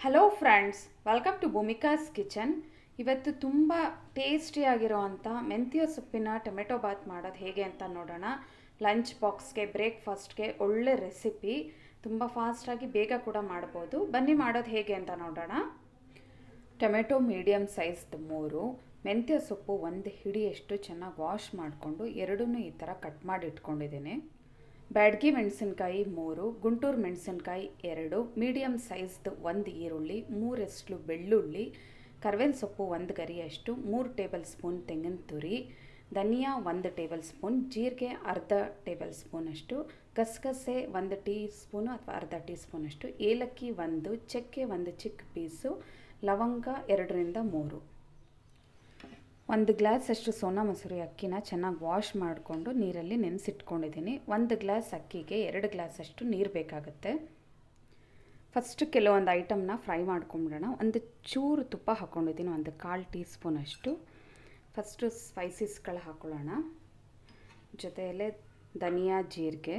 hello friends welcome to Bhumika's kitchen ಇವತ್ತು ತುಂಬ ಟೇಸ್ಟಿಯಾಗಿರೋವಂಥ ಮೆಂತ್ಯ ಸೊಪ್ಪಿನ ಟೊಮೆಟೊ ಬಾತ್ ಮಾಡೋದು ಹೇಗೆ ಅಂತ ನೋಡೋಣ ಲಂಚ್ ಬಾಕ್ಸ್ಗೆ ಬ್ರೇಕ್ಫಾಸ್ಟ್ಗೆ ಒಳ್ಳೆ ರೆಸಿಪಿ ತುಂಬ ಫಾಸ್ಟಾಗಿ ಬೇಗ ಕೂಡ ಮಾಡ್ಬೋದು ಬನ್ನಿ ಮಾಡೋದು ಹೇಗೆ ಅಂತ ನೋಡೋಣ ಟೊಮೆಟೊ ಮೀಡಿಯಮ್ ಸೈಜ್ದು ಮೂರು ಮೆಂತ್ಯ ಸೊಪ್ಪು ಒಂದು ಹಿಡಿಯಷ್ಟು ಚೆನ್ನಾಗಿ ವಾಶ್ ಮಾಡಿಕೊಂಡು ಎರಡೂ ಈ ಥರ ಕಟ್ ಮಾಡಿ ಇಟ್ಕೊಂಡಿದ್ದೀನಿ ಬ್ಯಾಡ್ಗಿ ಮೆಣಸಿನ್ಕಾಯಿ ಮೂರು ಗುಂಟೂರು ಮೆಣಸಿನ್ಕಾಯಿ ಎರಡು ಮೀಡಿಯಮ್ ಸೈಜ್ದು ಒಂದು ಈರುಳ್ಳಿ ಮೂರೆಸ್ಲು ಬೆಳ್ಳುಳ್ಳಿ ಕರ್ಬೇವಿನ ಸೊಪ್ಪು ಒಂದು ಗರಿಯಷ್ಟು ಮೂರು ಟೇಬಲ್ ಸ್ಪೂನ್ ತೆಂಗಿನ ತುರಿ ಧನಿಯಾ ಒಂದು ಟೇಬಲ್ ಸ್ಪೂನ್ ಜೀರಿಗೆ ಅರ್ಧ ಟೇಬಲ್ ಸ್ಪೂನಷ್ಟು ಗಸಗಸೆ ಒಂದು ಟೀ ಸ್ಪೂನು ಅಥವಾ ಅರ್ಧ ಟೀ ಸ್ಪೂನಷ್ಟು ಏಲಕ್ಕಿ ಒಂದು ಚಕ್ಕೆ ಒಂದು ಚಿಕ್ಕ ಪೀಸು ಲವಂಗ ಎರಡರಿಂದ ಮೂರು ಒಂದು ಗ್ಲಾಸ್ ಅಷ್ಟು ಸೋನಾ ಮಸೂರಿ ಅಕ್ಕಿನ ಚೆನ್ನಾಗಿ ವಾಶ್ ಮಾಡಿಕೊಂಡು ನೀರಲ್ಲಿ ನೆನೆಸಿಟ್ಕೊಂಡಿದ್ದೀನಿ ಒಂದು ಗ್ಲಾಸ್ ಅಕ್ಕಿಗೆ ಎರಡು ಗ್ಲಾಸ್ ಅಷ್ಟು ನೀರು ಬೇಕಾಗುತ್ತೆ ಫಸ್ಟ್ ಕೆಲವೊಂದು ಐಟಮ್ನ ಫ್ರೈ ಮಾಡ್ಕೊಂಬಿಡೋಣ ಒಂದು ಚೂರು ತುಪ್ಪ ಹಾಕ್ಕೊಂಡಿದ್ದೀನಿ ಒಂದು ಕಾಲು ಟೀ ಸ್ಪೂನಷ್ಟು ಫಸ್ಟು ಸ್ಪೈಸಸ್ಗಳು ಹಾಕ್ಕೊಳ್ಳೋಣ ಜೊತೆಯಲ್ಲೇ ಧನಿಯಾ ಜೀರಿಗೆ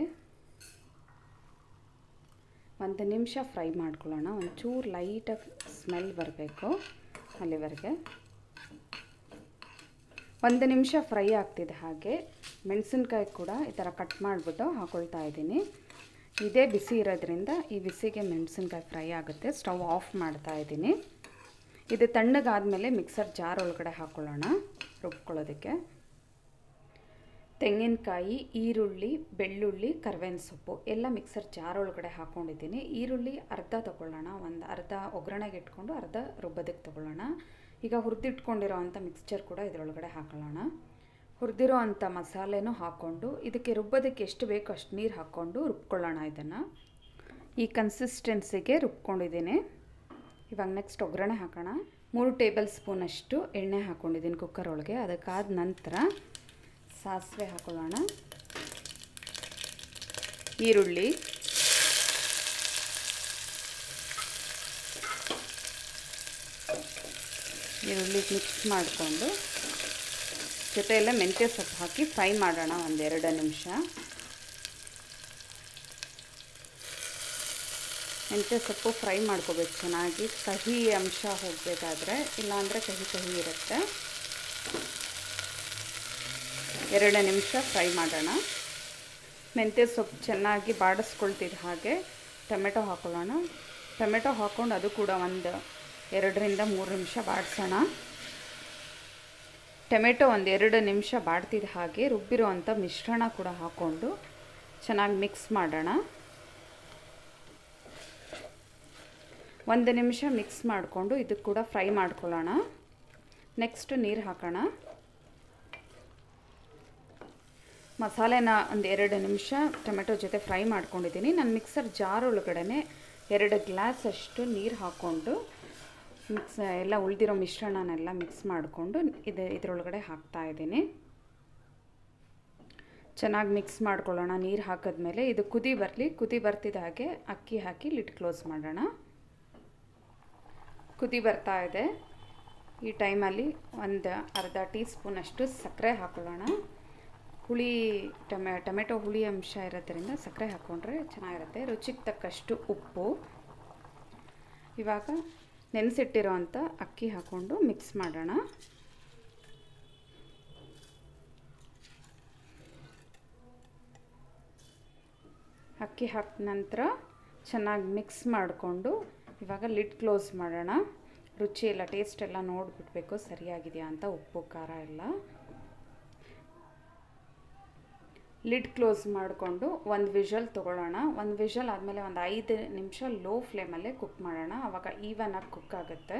ಒಂದು ನಿಮಿಷ ಫ್ರೈ ಮಾಡ್ಕೊಳ್ಳೋಣ ಒಂಚೂರು ಲೈಟಾಗಿ ಸ್ಮೆಲ್ ಬರಬೇಕು ಅಲ್ಲಿವರೆಗೆ ಒಂದು ನಿಮಿಷ ಫ್ರೈ ಆಗ್ತಿದೆ ಹಾಗೆ ಮೆಣಸಿನ್ಕಾಯಿ ಕೂಡ ಈ ಥರ ಕಟ್ ಮಾಡಿಬಿಟ್ಟು ಹಾಕ್ಕೊಳ್ತಾ ಇದ್ದೀನಿ ಇದೇ ಬಿಸಿ ಇರೋದ್ರಿಂದ ಈ ಬಿಸಿಗೆ ಮೆಣಸಿನ್ಕಾಯಿ ಫ್ರೈ ಆಗುತ್ತೆ ಸ್ಟವ್ ಆಫ್ ಮಾಡ್ತಾ ಇದ್ದೀನಿ ಇದು ತಣ್ಣಗಾದಮೇಲೆ ಮಿಕ್ಸರ್ ಜಾರ್ ಒಳಗಡೆ ಹಾಕ್ಕೊಳ್ಳೋಣ ರುಬ್ಕೊಳ್ಳೋದಕ್ಕೆ ತೆಂಗಿನಕಾಯಿ ಈರುಳ್ಳಿ ಬೆಳ್ಳುಳ್ಳಿ ಕರ್ಬೇವಿನ ಸೊಪ್ಪು ಎಲ್ಲ ಮಿಕ್ಸರ್ ಜಾರ್ ಒಳಗಡೆ ಹಾಕ್ಕೊಂಡಿದ್ದೀನಿ ಈರುಳ್ಳಿ ಅರ್ಧ ತೊಗೊಳ್ಳೋಣ ಒಂದು ಅರ್ಧ ಒಗ್ಗರಣೆಗೆ ಇಟ್ಕೊಂಡು ಅರ್ಧ ರುಬ್ಬೋದಕ್ಕೆ ತೊಗೊಳ್ಳೋಣ ಈಗ ಹುರಿದಿಟ್ಕೊಂಡಿರೋ ಅಂಥ ಮಿಕ್ಸ್ಚರ್ ಕೂಡ ಇದರೊಳಗಡೆ ಹಾಕೊಳ್ಳೋಣ ಹುರಿದಿರೋ ಅಂಥ ಮಸಾಲೆನೂ ಹಾಕ್ಕೊಂಡು ಇದಕ್ಕೆ ರುಬ್ಬೋದಕ್ಕೆ ಎಷ್ಟು ಬೇಕೋ ಅಷ್ಟು ನೀರು ಹಾಕ್ಕೊಂಡು ರುಬ್ಕೊಳ್ಳೋಣ ಇದನ್ನು ಈ ಕನ್ಸಿಸ್ಟೆನ್ಸಿಗೆ ರುಬ್ಕೊಂಡಿದ್ದೀನಿ ಇವಾಗ ನೆಕ್ಸ್ಟ್ ಒಗ್ಗರಣೆ ಹಾಕೋಣ ಮೂರು ಟೇಬಲ್ ಸ್ಪೂನಷ್ಟು ಎಣ್ಣೆ ಹಾಕ್ಕೊಂಡಿದ್ದೀನಿ ಕುಕ್ಕರ್ ಒಳಗೆ ಅದಕ್ಕಾದ ನಂತರ ಸಾಸಿವೆ ಹಾಕೊಳ್ಳೋಣ ಈರುಳ್ಳಿ ಈರುಳ್ಳಿ ಮಿಕ್ಸ್ ಮಾಡಿಕೊಂಡು ಜೊತೆಯಲ್ಲ ಮೆಂತ್ಯ ಸೊಪ್ಪು ಹಾಕಿ ಫ್ರೈ ಮಾಡೋಣ ಒಂದೆರಡು ನಿಮಿಷ ಮೆಂತ್ಯ ಸೊಪ್ಪು ಫ್ರೈ ಮಾಡ್ಕೋಬೇಕು ಚೆನ್ನಾಗಿ ಕಹಿ ಅಂಶ ಹೋಗಬೇಕಾದ್ರೆ ಇಲ್ಲಾಂದರೆ ಕಹಿ ಕಹಿ ಇರುತ್ತೆ ಎರಡು ನಿಮಿಷ ಫ್ರೈ ಮಾಡೋಣ ಮೆಂತ್ಯ ಸೊಪ್ಪು ಚೆನ್ನಾಗಿ ಬಾಡಿಸ್ಕೊಳ್ತಿದ್ದ ಹಾಗೆ ಟೊಮೆಟೊ ಹಾಕೊಳ್ಳೋಣ ಟೊಮೆಟೊ ಹಾಕ್ಕೊಂಡು ಅದು ಕೂಡ ಒಂದು ಎರಡರಿಂದ ಮೂರು ನಿಮಿಷ ಬಾಡಿಸೋಣ ಟೊಮೆಟೊ ಒಂದು ಎರಡು ನಿಮಿಷ ಬಾಡ್ತಿದ್ದ ಹಾಗೆ ರುಬ್ಬಿರೋ ಅಂಥ ಮಿಶ್ರಣ ಕೂಡ ಹಾಕ್ಕೊಂಡು ಚೆನ್ನಾಗಿ ಮಿಕ್ಸ್ ಮಾಡೋಣ ಒಂದು ನಿಮಿಷ ಮಿಕ್ಸ್ ಮಾಡಿಕೊಂಡು ಇದಕ್ಕೆ ಕೂಡ ಫ್ರೈ ಮಾಡ್ಕೊಳ್ಳೋಣ ನೆಕ್ಸ್ಟ್ ನೀರು ಹಾಕೋಣ ಮಸಾಲೆನ ಒಂದು ಎರಡು ನಿಮಿಷ ಟೊಮೆಟೊ ಜೊತೆ ಫ್ರೈ ಮಾಡ್ಕೊಂಡಿದ್ದೀನಿ ನಾನು ಮಿಕ್ಸರ್ ಜಾರ್ ಒಳಗಡೆ ಎರಡು ಗ್ಲಾಸ್ ಅಷ್ಟು ನೀರು ಹಾಕ್ಕೊಂಡು ಮಿಕ್ಸ್ ಎಲ್ಲ ಉಳಿದಿರೋ ಮಿಶ್ರಣನೆಲ್ಲ ಮಿಕ್ಸ್ ಮಾಡಿಕೊಂಡು ಇದು ಇದರೊಳಗಡೆ ಹಾಕ್ತಾ ಇದ್ದೀನಿ ಚೆನ್ನಾಗಿ ಮಿಕ್ಸ್ ಮಾಡ್ಕೊಳ್ಳೋಣ ನೀರು ಹಾಕಿದ್ಮೇಲೆ ಇದು ಕುದಿ ಬರಲಿ ಕುದಿ ಬರ್ತಿದ್ದ ಹಾಗೆ ಅಕ್ಕಿ ಹಾಕಿ ಲಿಡ್ ಕ್ಲೋಸ್ ಮಾಡೋಣ ಕುದಿ ಬರ್ತಾ ಇದೆ ಈ ಟೈಮಲ್ಲಿ ಒಂದು ಅರ್ಧ ಟೀ ಸ್ಪೂನಷ್ಟು ಸಕ್ಕರೆ ಹಾಕೊಳ್ಳೋಣ ಹುಳಿ ಟೊಮೆ ಟೊಮೆಟೊ ಹುಳಿ ಅಂಶ ಇರೋದ್ರಿಂದ ಸಕ್ಕರೆ ಹಾಕ್ಕೊಂಡ್ರೆ ಚೆನ್ನಾಗಿರುತ್ತೆ ರುಚಿಗೆ ತಕ್ಕಷ್ಟು ಉಪ್ಪು ಇವಾಗ ನೆನೆಸಿಟ್ಟಿರೋ ಅಂಥ ಅಕ್ಕಿ ಹಾಕ್ಕೊಂಡು ಮಿಕ್ಸ್ ಮಾಡೋಣ ಅಕ್ಕಿ ಹಾಕಿದ ನಂತರ ಚೆನ್ನಾಗಿ ಮಿಕ್ಸ್ ಮಾಡಿಕೊಂಡು ಇವಾಗ ಲಿಡ್ ಕ್ಲೋಸ್ ಮಾಡೋಣ ರುಚಿ ಎಲ್ಲ ಟೇಸ್ಟ್ ಎಲ್ಲ ನೋಡಿಬಿಡ್ಬೇಕು ಸರಿಯಾಗಿದೆಯಾ ಅಂತ ಉಪ್ಪು ಖಾರ ಎಲ್ಲ ಲಿಡ್ ಕ್ಲೋಸ್ ಮಾಡಿಕೊಂಡು ಒಂದು ವಿಷಲ್ ತೊಗೊಳ್ಳೋಣ ಒಂದು ವಿಷಲ್ ಆದಮೇಲೆ ಒಂದು ಐದು ನಿಮಿಷ ಲೋ ಫ್ಲೇಮಲ್ಲೇ ಕುಕ್ ಮಾಡೋಣ ಆವಾಗ ಈವನಾಗಿ ಕುಕ್ ಆಗುತ್ತೆ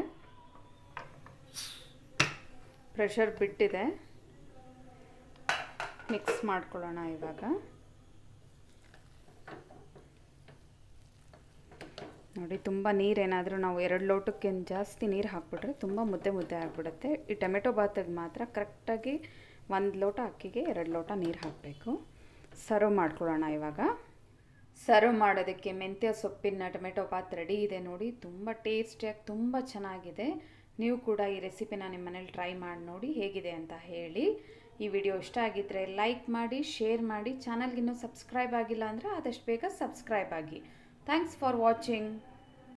ಪ್ರೆಷರ್ ಬಿಟ್ಟಿದೆ ಮಿಕ್ಸ್ ಮಾಡ್ಕೊಳ್ಳೋಣ ಇವಾಗ ನೋಡಿ ತುಂಬ ನೀರೇನಾದರೂ ನಾವು ಎರಡು ಲೋಟಕ್ಕೆ ಜಾಸ್ತಿ ನೀರು ಹಾಕ್ಬಿಟ್ರೆ ತುಂಬ ಮುದ್ದೆ ಮುದ್ದೆ ಆಗಿಬಿಡುತ್ತೆ ಈ ಟೊಮೆಟೊ ಬಾತಿಗೆ ಮಾತ್ರ ಕರೆಕ್ಟಾಗಿ ಒಂದು ಲೋಟ ಅಕ್ಕಿಗೆ ಎರಡು ಲೋಟ ನೀರು ಹಾಕಬೇಕು ಸರ್ವ್ ಮಾಡ್ಕೊಳ್ಳೋಣ ಇವಾಗ ಸರ್ವ್ ಮಾಡೋದಕ್ಕೆ ಮೆಂತ್ಯ ಸೊಪ್ಪಿನ ಟೊಮೆಟೊ ಬಾತ್ ರೆಡಿ ಇದೆ ನೋಡಿ ತುಂಬ ಟೇಸ್ಟಿಯಾಗಿ ತುಂಬ ಚೆನ್ನಾಗಿದೆ ನೀವು ಕೂಡ ಈ ರೆಸಿಪಿನ ನಿಮ್ಮ ಮನೇಲಿ ಟ್ರೈ ಮಾಡಿ ನೋಡಿ ಹೇಗಿದೆ ಅಂತ ಹೇಳಿ ಈ ವಿಡಿಯೋ ಇಷ್ಟ ಆಗಿದ್ದರೆ ಲೈಕ್ ಮಾಡಿ ಶೇರ್ ಮಾಡಿ ಚಾನಲ್ಗಿನ್ನೂ ಸಬ್ಸ್ಕ್ರೈಬ್ ಆಗಿಲ್ಲ ಅಂದರೆ ಆದಷ್ಟು ಬೇಗ ಸಬ್ಸ್ಕ್ರೈಬ್ ಆಗಿ ಥ್ಯಾಂಕ್ಸ್ ಫಾರ್ ವಾಚಿಂಗ್